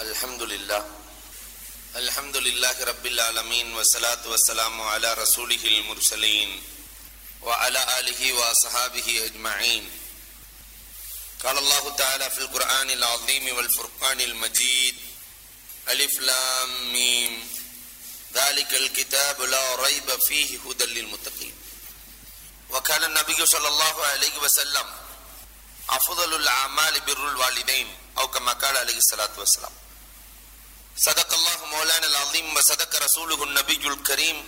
الحمد لله الحمد لله رب العالمين والصلاة والسلام على رسوله المرسلين وعلى آله وصحابه أجمعين قال الله تعالى في القرآن العظيم والفرقان المجيد ألف لام ميم ذلك الكتاب لا ريب فيه هدى للمتقين وكان النبي صلى الله عليه وسلم أفضل الأعمال بر الوالدين أو كما قال عليه الصلاة والسلام صدق الله مولانا العظيم وصدق رسوله النبي الكريم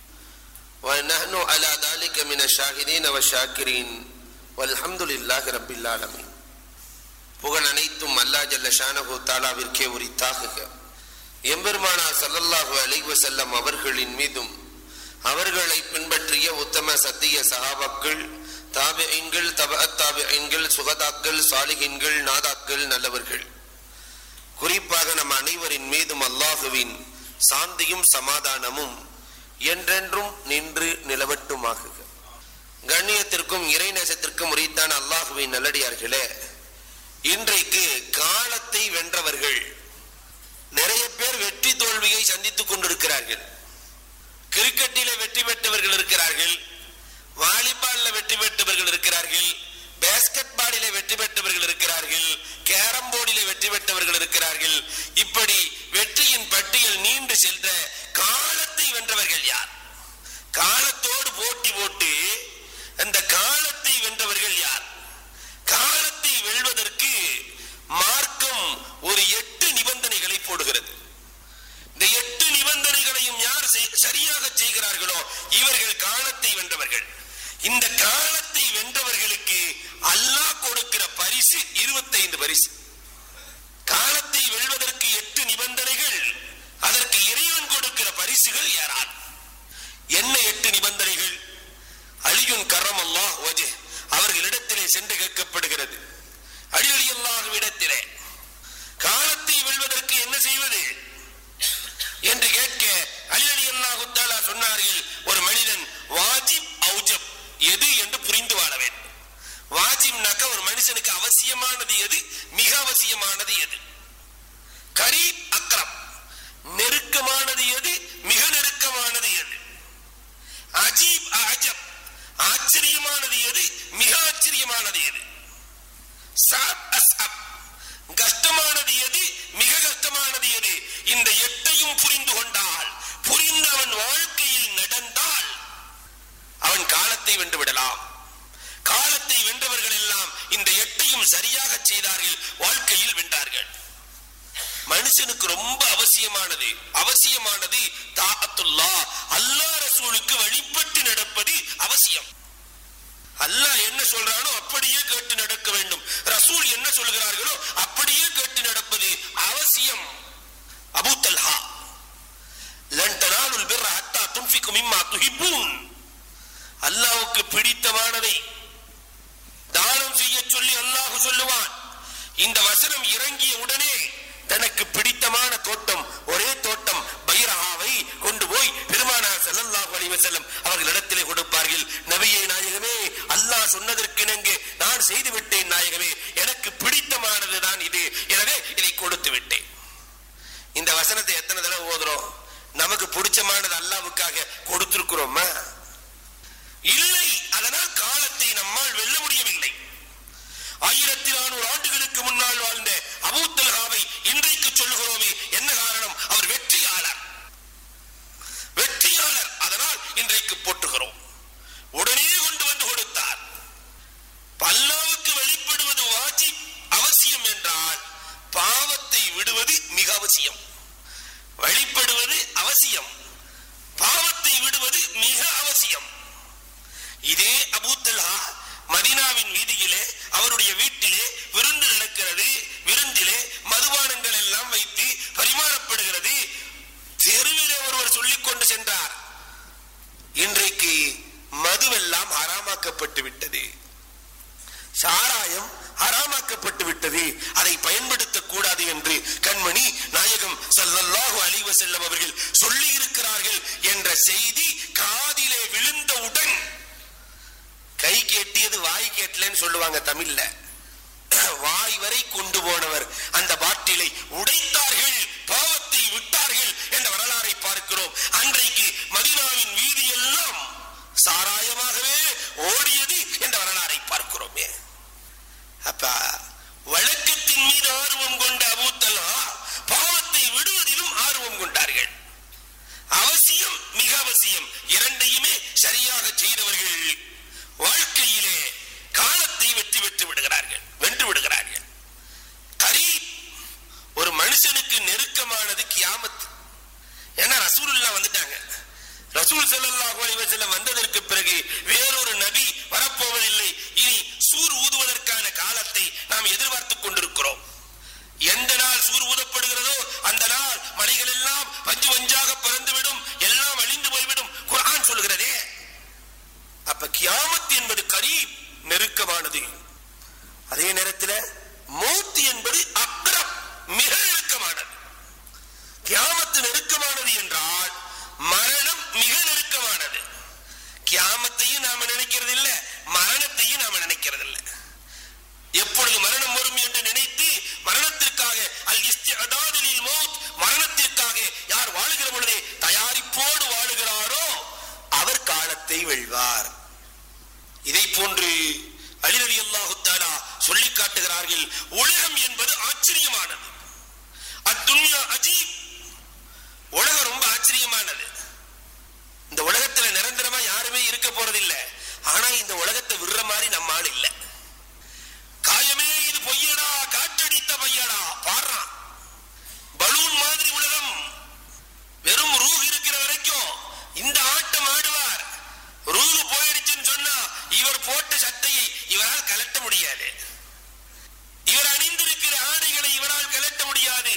ونحن على ذلك من الشاهدين والشاكرين والحمد لله رب العالمين புகழ் அனைத்தும் அல்லா ஜல்ல ஷானஹு தாலாவிற்கே உரித்தாகுக எம்பெருமானார் சல்லல்லாஹு அலைஹி வஸல்லம் அவர்களின் மீதும் அவர்களை பின்பற்றிய உத்தம சத்திய சஹாபாக்கள் தாபியன்கள் தப தாபியன்கள் சுகதாக்கள் சாலிகின்கள் நாதாக்கள் நல்லவர்கள் குறிப்பாக நம் அனைவரின் மீதும் அல்லாஹுவின் சாந்தியும் சமாதானமும் என்றென்றும் நின்று நிலவட்டுமாகுக கண்ணியத்திற்கும் இறைநேசத்திற்கும் உரித்தான அல்லாஹுவின் நல்லடியார்களே இன்றைக்கு காலத்தை வென்றவர்கள் நிறைய பேர் வெற்றி தோல்வியை சந்தித்துக் கொண்டிருக்கிறார்கள் கிரிக்கெட்டிலே வெற்றி பெற்றவர்கள் இருக்கிறார்கள் வாலிபால்ல வெற்றி பெற்றவர்கள் இருக்கிறார்கள் பேஸ்கெட் பாலிலே வெற்றி பெற்றவர்கள் இருக்கிறார்கள் கேரம் போர்டிலே வெற்றி பெற்றவர்கள் இருக்கிறார்கள் இப்படி வெற்றியின் பட்டியல் நீண்டு சென்ற காலத்தை வென்றவர்கள் யார் காலத்தோடு போட்டி போட்டு அந்த காலத்தை வென்றவர்கள் யார் காலத்தை வெல்வதற்கு மார்க்கம் ஒரு எட்டு நிபந்தனைகளை போடுகிறது இந்த எட்டு நிபந்தனைகளையும் யார் செய்- சரியாக செய்கிறார்களோ இவர்கள் காலத்தை வென்றவர்கள் இந்த காலத்தை வென்றவர்களுக்கு அல்லாஹ் கொடுக்கிற பரிசு 25 பரிசு காலத்தை வெல்வதற்கு எட்டு நிபந்தனைகள் அதற்கு இறைவன் கொடுக்கிற பரிசுகள் யாரால் என்ன எட்டு நிபந்தனைகள் அலியுன் கரம் அல்லாஹ் வஜே அவர்களிடத்திலே சென்று கேட்கப்படுகிறது அலி அலி அல்லாஹ்விடத்திலே காலத்தை வெல்வதற்கு என்ன செய்வது என்று கேட்க அலி அலி அல்லாஹு தஆலா சொன்னார்கள் ஒரு மனிதன் வாஜிப் ஔஜப் எது என்று புரிந்து வாழ வேண்டும் வாஜிப்னாக்க ஒரு மனுஷனுக்கு அவசியமானது எது மிக அவசியமானது எது கரீப் அக்ரம் நெருக்கமானது எது மிக நெருக்கமானது எது அஜீப் அஜப் ஆச்சரியமானது எது மிக ஆச்சரியமானது எது சாப் அஸ்அப் கஷ்டமானது எது மிக கஷ்டமானது எது இந்த எட்டையும் புரிந்து கொண்டால் புரிந்து அவன் வாழ்க்கையில் நடந்தால் அவன் காலத்தை வென்று விடலாம் காலத்தை வென்றவர்கள் எல்லாம் இந்த எட்டையும் சரியாக செய்தார்கள் வாழ்க்கையில் வென்றார்கள் மனுஷனுக்கு ரொம்ப அவசியமானது அவசியமானது தாஅத்துல்லா அல்லாஹ் ரசூலுக்கு வழிபட்டு நடப்பது அவசியம் அல்லாஹ் என்ன சொல்றானோ அப்படியே கேட்டு நடக்க வேண்டும் ரசூல் என்ன சொல்கிறார்களோ அப்படியே கேட்டு நடப்பது அவசியம் அபூ தல்ஹா லன் தனாலுல் பிர்ர ஹத்தா துன்ஃபிகு மிம்மா துஹிப்பூன் அல்லாஹ்வுக்கு பிடித்தமானதை தானம் செய்ய சொல்லி அல்லாஹ் சொல்லுவான் இந்த வசனம் இறங்கிய உடனே தனக்கு பிடித்தமான தோட்டம் ஒரே தோட்டம் பைரஹாவை கொண்டு போய் பெருமானார் ஸல்லல்லாஹு அலைஹி வஸல்லம் அவர்களிடத்திலே கொடுப்பார்கள் நபியே நாயகமே அல்லாஹ் சொன்னதற்கிணங்கு நான் செய்து விட்டேன் நாயகமே எனக்கு பிடித்தமானது தான் இது எனவே இதை கொடுத்து விட்டேன் இந்த வசனத்தை எத்தனை தடவை ஓதுறோம் நமக்கு பிடிச்சமானது அல்லாவுக்காக கொடுத்திருக்கிறோமா இல்லை அதனால் காலத்தை நம்மால் வெல்ல முடியவில்லை ஆயிரத்தி நானூறு ஆண்டுகளுக்கு முன்னால் வாழ்ந்த அபூத்தல்ஹாவை இன்றைக்கு சொல்லுகிறோமே என்ன காரணம் அவர் வெற்றியாளர் வெற்றியாளர் அதனால் இன்றைக்கு போட்டுகிறோம் உடனே கொண்டு வந்து கொடுத்தார் அல்லாவுக்கு வெளிப்படுவது வாஜிப் அவசியம் என்றால் பாவத்தை விடுவது மிக அவசியம் வழிபடுவது அவசியம் பாவத்தை விடுவது மிக அவசியம் இதே அபூத்தலா மதீனாவின் வீதியிலே அவருடைய வீட்டிலே விருந்து நடக்கிறது விருந்திலே மதுபானங்கள் எல்லாம் வைத்து பரிமாறப்படுகிறது தெருவிலே ஒருவர் சொல்லிக் கொண்டு சென்றார் இன்றைக்கு மதுவெல்லாம் ஹராமாக்கப்பட்டு விட்டது சாராயம் ஹராமாக்கப்பட்டு விட்டது அதை பயன்படுத்தக் கூடாது என்று கண்மணி நாயகம் ஸல்லல்லாஹு அலைஹி வஸல்லம் அவர்கள் சொல்லி இருக்கிறார்கள் என்ற செய்தி காதிலே விழுந்தவுடன் கை கேட்டியது வாய் கேட்டலன்னு சொல்லுவாங்க தமிழ்ல வாய் வரை கொண்டு போனவர் அந்த பாட்டிலை உடைத்தார்கள் கியாமத் ஏன்னா ரசூலுல்லா வந்துட்டாங்க ரசூல் ஸல்லல்லாஹு அலைஹி வஸல்லம் வந்ததற்கு பிறகு வேறொரு நபி வரப்போவதில்லை இனி சூர் ஊதுவதற்கான காலத்தை நாம் எதிர்பார்த்துக் கொண்டிருக்கிறோம் எந்த நாள் சூர் ஊதப்படுகிறதோ அந்த நாள் மலைகள் எல்லாம் பஞ்சு பஞ்சாக பறந்துவிடும் எல்லாம் அழிந்து போய்விடும் குர்ஆன் சொல்கிறதே அப்ப கியாமத் என்பது கரீப் நெருக்கமானது அதே நேரத்தில் மௌத் என்பது அக்ரம் மிக நெருக்கமானது கியாமத்து நெருக்கமானது என்றால் மரணம் மிக நெருக்கமானது கியாமத்தையும் நாம நினைக்கிறது இல்ல மரணத்தையும் நாம நினைக்கிறது இல்ல எப்பொழுது மரணம் வரும் என்று நினைத்து மரணத்திற்காக அல் இஸ்திஅதாதிலில் மௌத் மரணத்திற்காக யார் வாழுகிற பொழுதே தயாரிப்போடு வாழுகிறாரோ அவர் காலத்தை வெல்வார் இதை போன்று அலிரவி அல்லாஹு தாலா சொல்லி காட்டுகிறார்கள் உலகம் என்பது ஆச்சரியமானது அத்துன்யா அஜீப் உலகம் ரொம்ப ஆச்சரியமானது இந்த உலகத்துல நிரந்தரமா யாருமே இருக்க போறதில்லை ஆனா இந்த உலகத்தை விடுற மாதிரி நம்ம ஆள் இல்ல காயமே இது பொய்யடா காற்றடித்த பையடா பாடுறான் பலூன் மாதிரி உலகம் வெறும் ரூஹ் இருக்கிற வரைக்கும் இந்த ஆட்டம் ஆடுவார் ரூஹ் போயிடுச்சுன்னு சொன்னா இவர் போட்ட சட்டையை இவரால் கலட்ட முடியாது இவர் அணிந்திருக்கிற ஆடைகளை இவரால் கலட்ட முடியாது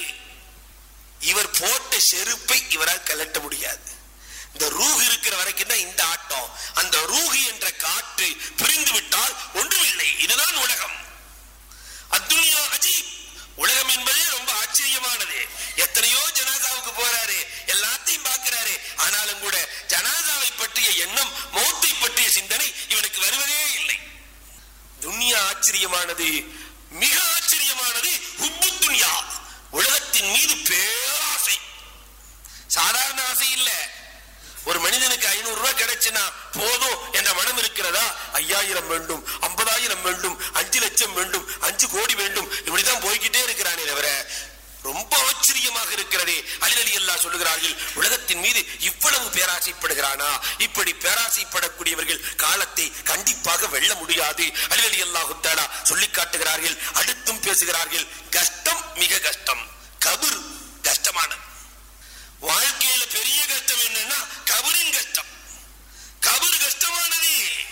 இவர் போட்ட செருப்பை இவரால் கலட்ட முடியாது இந்த ரூஹ் இருக்கிற வரைக்கும் தான் இந்த ஆட்டம் அந்த ரூஹி என்ற காற்று பிரிந்து விட்டால் ஒன்றுமில்லை இதுதான் உலகம் அத்துனியா அஜீப் உலகம் என்பதே ரொம்ப ஆச்சரியமானது எத்தனையோ ஜனாதாவுக்கு போறாரு எல்லாத்தையும் பார்க்கிறாரு ஆனாலும் கூட ஜனாதாவை பற்றிய எண்ணம் மௌத்தை பற்றிய சிந்தனை இவனுக்கு வருவதே இல்லை துன்யா ஆச்சரியமானது மிக ஆச்சரியமானது ஹுப்பு துன்யா உலகத்தின் மீது பேராசை சாதாரண ஆசை இல்ல ஒரு மனிதனுக்கு ஐநூறு ரூபாய் கிடைச்சுன்னா போதும் என்ற மனம் இருக்கிறதா ஐயாயிரம் வேண்டும் ஐம்பதாயிரம் வேண்டும் அஞ்சு லட்சம் வேண்டும் அஞ்சு கோடி வேண்டும் இப்படிதான் போய்கிட்டே இருக்கிறானே தவிர ரொம்ப ஆச்சரியமாக இருக்கிறதே அலிரலி அல்லாஹ் சொல்லுகிறார்கள் உலகத்தின் மீது இவ்வளவு பேராசைப்படுகிறானா இப்படி பேராசைப்படக்கூடியவர்கள் காலத்தை கண்டிப்பாக வெல்ல முடியாது அலிரலி அல்லாஹு தாலா சொல்லி காட்டுகிறார்கள் அடுத்தும் பேசுகிறார்கள் கஷ்டம் மிக கஷ்டம் கபர் கஷ்டமானது வாழ்க்கையில பெரிய கஷ்டம் என்னன்னா கபரின் கஷ்டம் கபர் கஷ்டமானது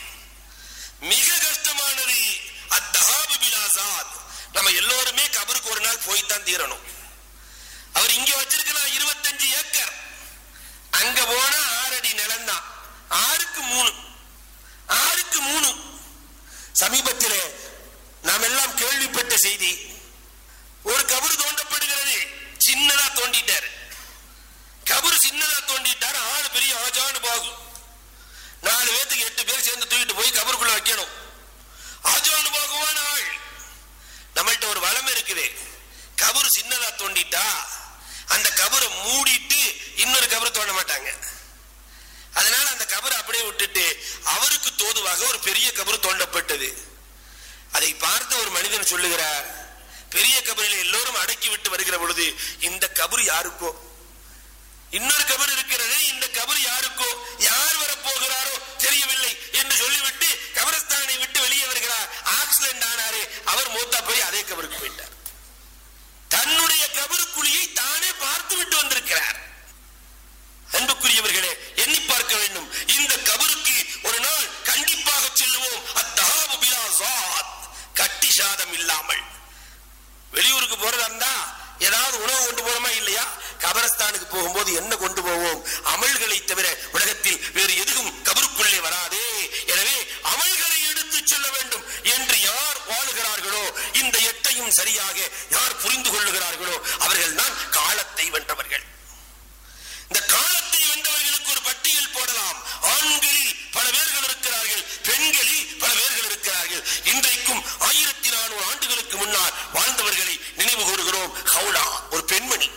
மிக கஷ்டமானது அத்தஹாபு பிலாசாத் நம்ம எல்லோருமே கபருக்கு ஒரு நாள் போய்த்தான் தீரணும் அவர் இங்க வச்சிருக்கலாம் இருபத்தஞ்சு ஏக்கர் அங்க போனா ஆறடி நிலம் தான் ஆறுக்கு மூணு ஆறுக்கு மூணு சமீபத்திலே நாம் எல்லாம் கேள்விப்பட்ட செய்தி ஒரு கபரு தோண்டப்படுகிறது சின்னதா தோண்டிட்டாரு கபரு சின்னதா தோண்டிட்டாரு ஆளு பெரிய ஆஜானு பாகு நாலு பேத்துக்கு எட்டு பேர் சேர்ந்து தூக்கிட்டு போய் கபருக்குள்ள வைக்கணும் ஆஜானு பாகுவான ஆள் நம்மள்ட்ட ஒரு வளம் இருக்குது கபரு சின்னதா தோண்டிட்டா அந்த கபரை மூடிட்டு இன்னொரு கபரை தோண்ட மாட்டாங்க அதனால அந்த கபரை அப்படியே விட்டுட்டு அவருக்கு தோதுவாக ஒரு பெரிய கபரு தோண்டப்பட்டது அதை பார்த்த ஒரு மனிதன் சொல்லுகிறார் பெரிய கபரில் எல்லோரும் அடக்கி விட்டு வருகிற பொழுது இந்த கபரு யாருக்கோ இன்னொரு கபர் இருக்கிறது இந்த கபர் யாருக்கோ யார் வரப்போகிறாரோ தெரியவில்லை என்று சொல்லிவிட்டு கபரஸ்தானை விட்டு வெளியே வருகிறார் ஆக்சிடென்ட் ஆனாரு அவர் மூத்தா போய் அதே கபருக்கு போயிட்டார் தன்னுடைய கபருக்குழியை தானே பார்த்து விட்டு வந்திருக்கிறார் அன்புக்குரியவர்களே எண்ணி பார்க்க வேண்டும் இந்த கபருக்கு ஒரு நாள் கண்டிப்பாக செல்லுவோம் அத்தாபு பிலாசாத் கட்டி சாதம் இல்லாமல் வெளியூருக்கு போறதா இருந்தா ஏதாவது உணவு கொண்டு போறோமா இல்லையா கபரஸ்தானுக்கு போகும்போது என்ன கொண்டு போவோம் அமல்களை தவிர உலகத்தில் வேறு எதுவும் கபருக்குள்ளே வராதே எனவே அமல்களை எடுத்து செல்ல வேண்டும் என்று யார் வாழுகிறார்களோ இந்த எட்டையும் சரியாக யார் புரிந்து கொள்ளுகிறார்களோ அவர்கள் தான் காலத்தை வென்றவர்கள் இந்த காலத்தை வென்றவர்களுக்கு ஒரு பட்டியல் போடலாம் ஆண்களில் பல பேர்கள் இருக்கிறார்கள் பெண்களில் பல பேர்கள் இருக்கிறார்கள் இன்றைக்கும் ஆயிரத்தி நானூறு ஆண்டுகளுக்கு முன்னால் வாழ்ந்தவர்களை நினைவு கூறுகிறோம் ஹவுலா ஒரு பெண்மணி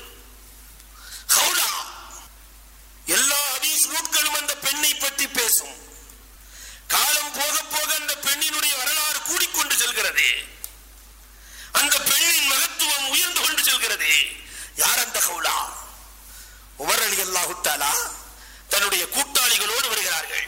ஹவுலா எல்லா ஹதீஸ் நூட்களும் அந்த பெண்ணை பற்றி பேசும் காலம் போக போக அந்த பெண்ணினுடைய வரலாறு கூடிக்கொண்டு செல்கிறது அந்த பெண்ணின் மகத்துவம் உயர்ந்து கொண்டு செல்கிறது யார் அந்த ஹவுலா உமர் அலி அல்லாஹு தாலா தன்னுடைய கூட்டாளிகளோடு வருகிறார்கள்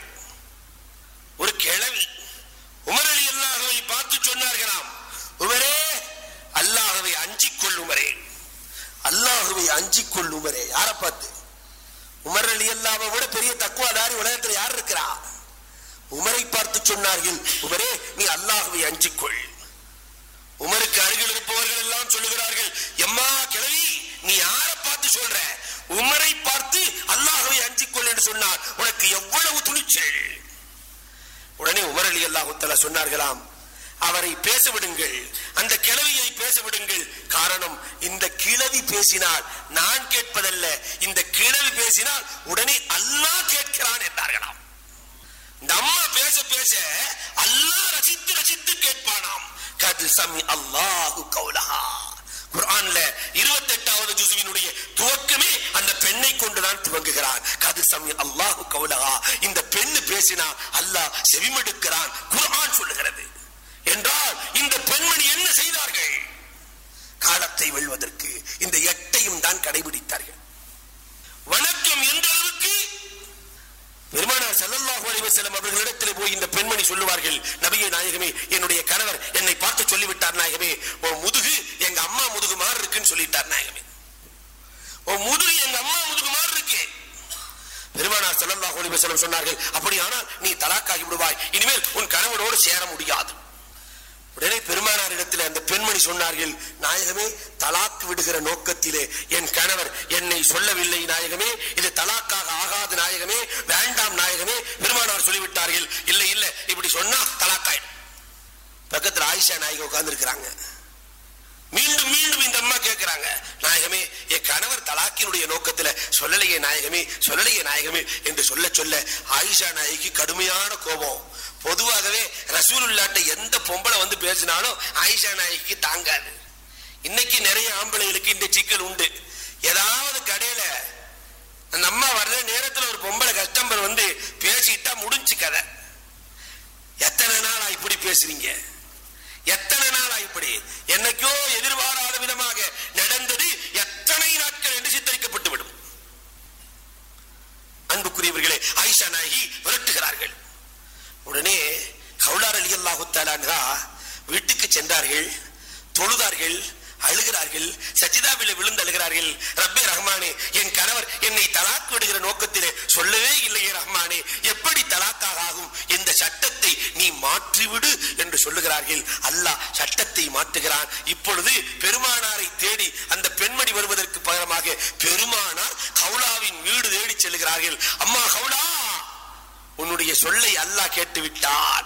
ஒரு கிழவி உமர் அலி அல்லாஹுவை பார்த்து சொன்னார்களாம் உமரே அல்லாஹுவை அஞ்சிக் கொள் உமரே அல்லாஹுவை அல்லாஹ்வை அஞ்சிக் கொள் உமரே யாரை பார்த்து உமர் அலி அல்லாவை விட பெரிய தக்குவாதாரி உலகத்தில் யார் இருக்கிறா உமரை பார்த்து சொன்னார்கள் உமரே நீ அல்லாஹ்வை அஞ்சிக் கொள் உமருக்கு அருகில் இருப்பவர்கள் எல்லாம் சொல்லுகிறார்கள் எம்மா கிழவி நீ யாரை பார்த்து சொல்ற உமரை பார்த்து அல்லாஹ்வை அஞ்சிக் கொள் என்று சொன்னார் உனக்கு எவ்வளவு துணிச்சல் உடனே உமர் அலி அல்லாஹுத்தலா சொன்னார்களாம் அவரை பேச விடுங்கள் அந்த கிழவியை பேச விடுங்கள் காரணம் இந்த கிழவி பேசினால் நான் கேட்பதல்ல இந்த கிழவி பேசினால் உடனே அல்லாஹ் கேட்கிறான் என்றார்களாம் இந்த அம்மா பேச பேச அல்லாஹ் ரசித்து ரசித்து கேட்பானாம் கது சமி அல்லாஹு கௌலஹா குர்ஆன்ல இருபத்தெட்டாவது ஜுசுவினுடைய துவக்கமே அந்த பெண்ணை கொண்டுதான் துவங்குகிறான் கது சமி அல்லாஹு கௌலஹா இந்த பெண்ணு பேசினா அல்லாஹ் செவிமடுக்கிறான் குர்ஆன் சொல்லுகிறது என்றால் இந்த பெண்மணி என்ன செய்தார்கள் காலத்தை வெல்வதற்கு இந்த எட்டையும் தான் கடைபிடித்தார்கள் வணக்கம் எந்த அளவுக்கு பெருமானார் ஸல்லல்லாஹு அலைஹி வஸல்லம் அவர்களிடத்தில் போய் இந்த பெண்மணி சொல்லுவார்கள் நபியே நாயகமே என்னுடைய கணவர் என்னை பார்த்து சொல்லிவிட்டார் நாயகமே ஓ முதுகு எங்க அம்மா முதுகு மாதிரி இருக்குன்னு சொல்லிட்டார் நாயகமே ஓ முதுகு எங்க அம்மா முதுகு மாதிரி இருக்கு பெருமானார் ஸல்லல்லாஹு அலைஹி வஸல்லம் சொன்னார்கள் அப்படியானால் நீ தலாக்காகி விடுவாய் இனிமேல் உன் கணவனோடு சேர முடியாது உடனே பெருமானாரிடத்தில் அந்த பெண்மணி சொன்னார்கள் நாயகமே தலாக்கு விடுகிற நோக்கத்திலே என் கணவர் என்னை சொல்லவில்லை நாயகமே இது தலாக்காக ஆகாது நாயகமே வேண்டாம் நாயகமே பெருமானார் சொல்லிவிட்டார்கள் இல்லை இல்லை இப்படி சொன்னா தலாக்காயிடும் பக்கத்துல ஆயிஷா நாயகம் உட்கார்ந்து இருக்கிறாங்க மீண்டும் மீண்டும் இந்த அம்மா கேட்கிறாங்க நாயகமே என் கணவர் தலாக்கினுடைய நோக்கத்துல சொல்லலையே நாயகமே சொல்லலையே நாயகமே என்று சொல்ல சொல்ல ஆயிஷா நாயகி கடுமையான கோபம் பொதுவாகவே ரசூலுல்லாட்ட எந்த பொம்பளை வந்து பேசினாலும் ஆயிஷா நாயகிக்கு தாங்காது இன்னைக்கு நிறைய ஆம்பளைகளுக்கு இந்த சிக்கல் உண்டு ஏதாவது கடையில அந்த அம்மா வர்ற நேரத்துல ஒரு பொம்பளை கஸ்டமர் வந்து பேசிட்டா முடிஞ்சு கதை எத்தனை நாளா இப்படி பேசுறீங்க எத்தனை நாளா இப்படி என்னைக்கோ எதிர்பாராத விதமாக நடந்தது எத்தனை நாட்கள் என்று சித்தரிக்கப்பட்டு விடும் அன்புக்குரியவர்களே ஆயிஷா நாயகி விரட்டுகிறார்கள் உடனே கவுலார் அலி அல்லாஹு வீட்டுக்கு சென்றார்கள் தொழுதார்கள் அழுகிறார்கள் சஜிதாவிலே விழுந்து அழுகிறார்கள் ரப்பே ரஹ்மானே என் கணவர் என்னை தலாக் விடுகிற நோக்கத்திலே சொல்லவே இல்லையே ரஹ்மானே எப்படி தலாக்காக ஆகும் இந்த சட்டத்தை நீ மாற்றிவிடு என்று சொல்லுகிறார்கள் அல்லாஹ் சட்டத்தை மாற்றுகிறான் இப்பொழுது பெருமானாரை தேடி அந்த பெண்மணி வருவதற்கு பகரமாக பெருமானார் கவுலாவின் வீடு தேடி செல்லுகிறார்கள் அம்மா கவுலா உன்னுடைய சொல்லை அல்லாஹ் கேட்டு விட்டான்